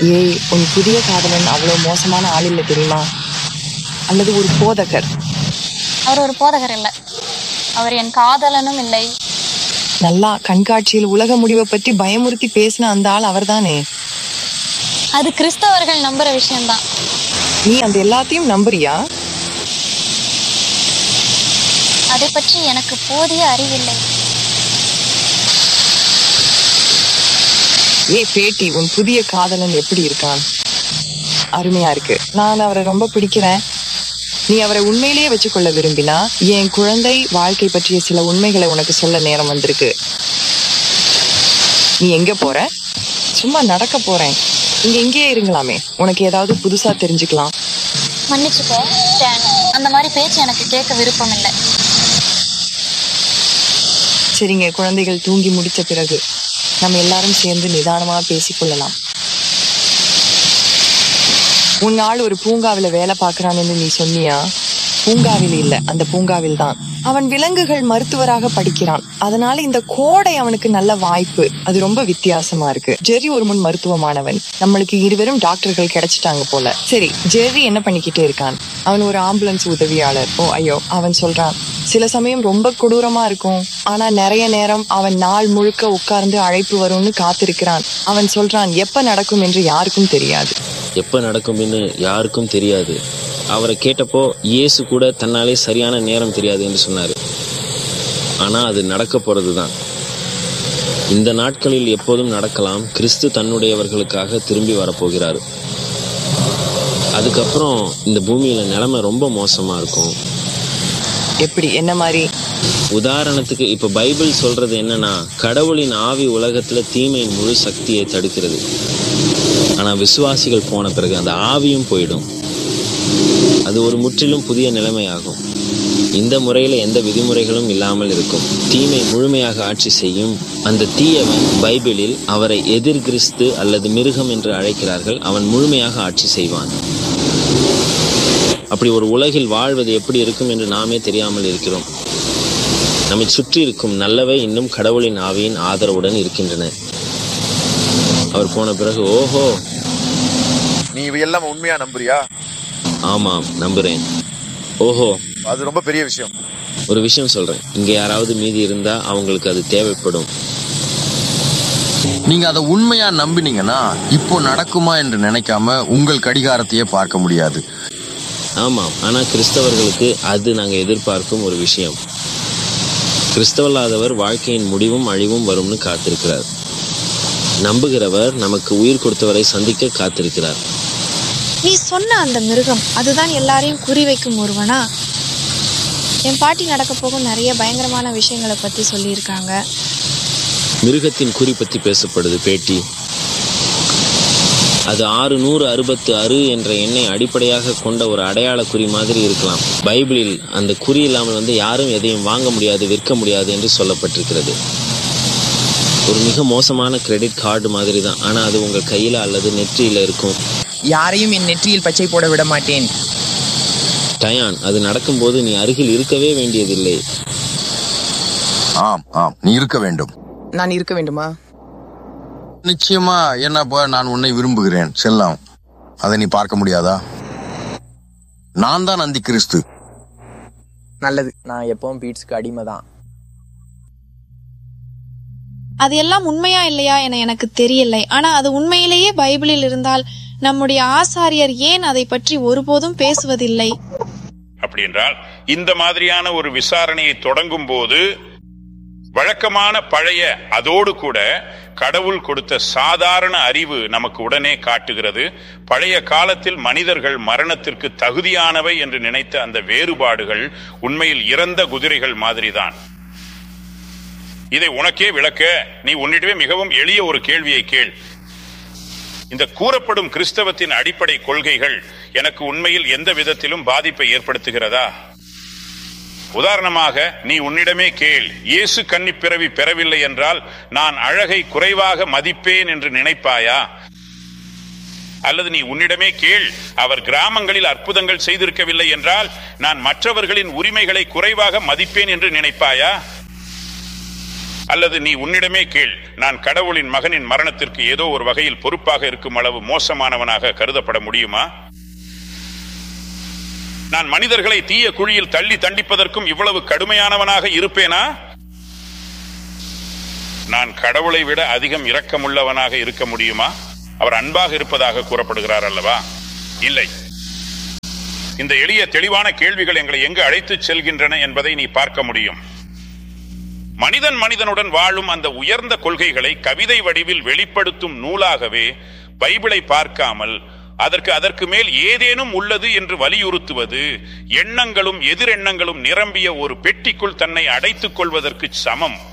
ஏய் உன் புதிய காதலன் அவ்வளவு மோசமான ஆள் இல்லை தெரியுமா அல்லது ஒரு போதகர் அவர் ஒரு போதகர் இல்லை அவர் என் காதலனும் இல்லை நல்லா கண்காட்சியில் உலக முடிவை பற்றி பயமுறுத்தி பேசின அந்த ஆள் அவர்தானே அது கிறிஸ்தவர்கள் நம்புற விஷயம்தான் நீ அந்த எல்லாத்தையும் நம்புறியா அதை பற்றி எனக்கு போதிய அறிவில்லை ஏய் பேட்டி உன் புதிய காதலன் எப்படி இருக்கான் அருமையா இருக்கு நான் அவரை ரொம்ப பிடிக்கிறேன் நீ அவரை உண்மையிலேயே வச்சுக்கொள்ள விரும்பினா என் குழந்தை வாழ்க்கை பற்றிய சில உண்மைகளை உனக்கு சொல்ல நேரம் வந்திருக்கு நீ எங்க போற சும்மா நடக்க போறேன் இங்க இங்கேயே இருங்களாமே உனக்கு ஏதாவது புதுசா தெரிஞ்சுக்கலாம் மன்னிச்சுக்கோ ஸ்டான் அந்த மாதிரி பேச்சு எனக்கு கேட்க விருப்பம் இல்லை சரிங்க குழந்தைகள் தூங்கி முடிச்ச பிறகு நம்ம எல்லாரும் சேர்ந்து நிதானமா பேசிக்கொள்ளலாம் உன் ஆள் ஒரு பூங்காவில வேலை பார்க்கறான்னு நீ சொன்னியா பூங்காவில் இல்ல அந்த பூங்காவில் தான் அவன் விலங்குகள் மருத்துவராக படிக்கிறான் அதனால இந்த கோடை அவனுக்கு நல்ல வாய்ப்பு அது ரொம்ப வித்தியாசமா இருக்கு ஜெர்ரி ஒரு முன் மருத்துவமானவன் நம்மளுக்கு இருவரும் டாக்டர்கள் கிடைச்சிட்டாங்க போல சரி ஜெர்ரி என்ன பண்ணிக்கிட்டே இருக்கான் அவன் ஒரு ஆம்புலன்ஸ் உதவியாளர் ஓ ஐயோ அவன் சொல்றான் சில சமயம் ரொம்ப கொடூரமா இருக்கும் ஆனா நிறைய நேரம் அவன் நாள் முழுக்க உட்கார்ந்து அழைப்பு வரும்னு காத்திருக்கிறான் அவன் சொல்றான் எப்ப நடக்கும் என்று யாருக்கும் தெரியாது எப்ப நடக்கும்னு யாருக்கும் தெரியாது அவரை கேட்டப்போ இயேசு கூட தன்னாலே சரியான நேரம் தெரியாது என்று சொன்னாரு ஆனா அது நடக்க போறதுதான் இந்த நாட்களில் எப்போதும் நடக்கலாம் கிறிஸ்து தன்னுடையவர்களுக்காக திரும்பி வரப்போகிறார் அதுக்கப்புறம் இந்த பூமியில நிலைமை ரொம்ப மோசமா இருக்கும் எப்படி என்ன மாதிரி உதாரணத்துக்கு இப்ப பைபிள் சொல்றது என்னன்னா கடவுளின் ஆவி உலகத்துல தீமையின் முழு சக்தியை தடுக்கிறது ஆனா விசுவாசிகள் போன பிறகு அந்த ஆவியும் போயிடும் அது ஒரு முற்றிலும் புதிய நிலைமையாகும் இந்த முறையில எந்த விதிமுறைகளும் இல்லாமல் இருக்கும் தீமை முழுமையாக ஆட்சி செய்யும் அந்த தீயவன் பைபிளில் அவரை எதிர் கிறிஸ்து அல்லது மிருகம் என்று அழைக்கிறார்கள் அவன் முழுமையாக ஆட்சி செய்வான் அப்படி ஒரு உலகில் வாழ்வது எப்படி இருக்கும் என்று நாமே தெரியாமல் இருக்கிறோம் நம்மை சுற்றி இருக்கும் நல்லவை இன்னும் கடவுளின் ஆவியின் ஆதரவுடன் இருக்கின்றன அவர் போன பிறகு ஓஹோ நீ இவையெல்லாம் உண்மையா நம்புறியா ஆமாம் நம்புறேன் ஓஹோ அது ரொம்ப பெரிய விஷயம் ஒரு விஷயம் சொல்றேன் இங்க யாராவது மீதி இருந்தா அவங்களுக்கு அது தேவைப்படும் நீங்க அதை உண்மையா நம்பினீங்கன்னா இப்போ நடக்குமா என்று நினைக்காம உங்கள் கடிகாரத்தையே பார்க்க முடியாது ஆமாம் ஆனா கிறிஸ்தவர்களுக்கு அது நாங்க எதிர்பார்க்கும் ஒரு விஷயம் கிறிஸ்தவல்லாதவர் வாழ்க்கையின் முடிவும் அழிவும் வரும்னு காத்திருக்கிறார் நம்புகிறவர் நமக்கு உயிர் கொடுத்தவரை சந்திக்க காத்திருக்கிறார் நீ சொன்ன அந்த மிருகம் அதுதான் எல்லாரையும் குறிவைக்கும் ஒருவனா என் பாட்டி நடக்க போகும் நிறைய பயங்கரமான விஷயங்களை பத்தி சொல்லியிருக்காங்க மிருகத்தின் குறி பற்றி பேசப்படுது பேட்டி அது ஆறு நூறு அறுபத்து அறு என்ற எண்ணை அடிப்படையாக கொண்ட ஒரு அடையாள குறி மாதிரி இருக்கலாம் பைபிளில் அந்த குறி இல்லாமல் வந்து யாரும் எதையும் வாங்க முடியாது விற்க முடியாது என்று சொல்லப்பட்டிருக்கிறது ஒரு மிக மோசமான கிரெடிட் கார்டு மாதிரி தான் ஆனா அது உங்க கையில அல்லது நெற்றியில இருக்கும் யாரையும் என் நெற்றியில் பச்சை போட விட மாட்டேன் டயான் அது நடக்கும்போது நீ அருகில் இருக்கவே வேண்டியதில்லை ஆம் ஆம் நீ இருக்க வேண்டும் நான் இருக்க வேண்டுமா நிச்சயமா என்னப்பா நான் உன்னை விரும்புகிறேன் செல்லாம் அதை நீ பார்க்க முடியாதா நான் தான் அந்தி கிறிஸ்து நல்லது நான் எப்பவும் பீட்ஸ்க்கு அடிமை தான் அது எல்லாம் உண்மையா இல்லையா என எனக்கு தெரியலை ஆனா அது உண்மையிலேயே பைபிளில் இருந்தால் நம்முடைய ஆசாரியர் ஏன் அதை பற்றி ஒருபோதும் பேசுவதில்லை அப்படி என்றால் இந்த மாதிரியான ஒரு விசாரணையை தொடங்கும் போது வழக்கமான பழைய அதோடு கூட கடவுள் கொடுத்த சாதாரண அறிவு நமக்கு உடனே காட்டுகிறது பழைய காலத்தில் மனிதர்கள் மரணத்திற்கு தகுதியானவை என்று நினைத்த அந்த வேறுபாடுகள் உண்மையில் இறந்த குதிரைகள் மாதிரிதான் இதை உனக்கே விளக்க நீ உன்னிடமே மிகவும் எளிய ஒரு கேள்வியை கேள் இந்த கூறப்படும் கிறிஸ்தவத்தின் அடிப்படை கொள்கைகள் எனக்கு உண்மையில் எந்த விதத்திலும் பாதிப்பை ஏற்படுத்துகிறதா உதாரணமாக நீ உன்னிடமே கேள் இயேசு கன்னி பிறவி பெறவில்லை என்றால் நான் அழகை குறைவாக மதிப்பேன் என்று நினைப்பாயா அல்லது நீ உன்னிடமே கேள் அவர் கிராமங்களில் அற்புதங்கள் செய்திருக்கவில்லை என்றால் நான் மற்றவர்களின் உரிமைகளை குறைவாக மதிப்பேன் என்று நினைப்பாயா அல்லது நீ உன்னிடமே கேள் நான் கடவுளின் மகனின் மரணத்திற்கு ஏதோ ஒரு வகையில் பொறுப்பாக இருக்கும் அளவு மோசமானவனாக கருதப்பட முடியுமா நான் மனிதர்களை தீய குழியில் தள்ளி தண்டிப்பதற்கும் இவ்வளவு கடுமையானவனாக இருப்பேனா நான் கடவுளை விட அதிகம் இரக்கமுள்ளவனாக இருக்க முடியுமா அவர் அன்பாக இருப்பதாக கூறப்படுகிறார் அல்லவா இல்லை இந்த எளிய தெளிவான கேள்விகள் எங்களை எங்கு அழைத்துச் செல்கின்றன என்பதை நீ பார்க்க முடியும் மனிதன் மனிதனுடன் வாழும் அந்த உயர்ந்த கொள்கைகளை கவிதை வடிவில் வெளிப்படுத்தும் நூலாகவே பைபிளை பார்க்காமல் அதற்கு அதற்கு மேல் ஏதேனும் உள்ளது என்று வலியுறுத்துவது எண்ணங்களும் எதிரெண்ணங்களும் நிரம்பிய ஒரு பெட்டிக்குள் தன்னை அடைத்துக் கொள்வதற்கு சமம்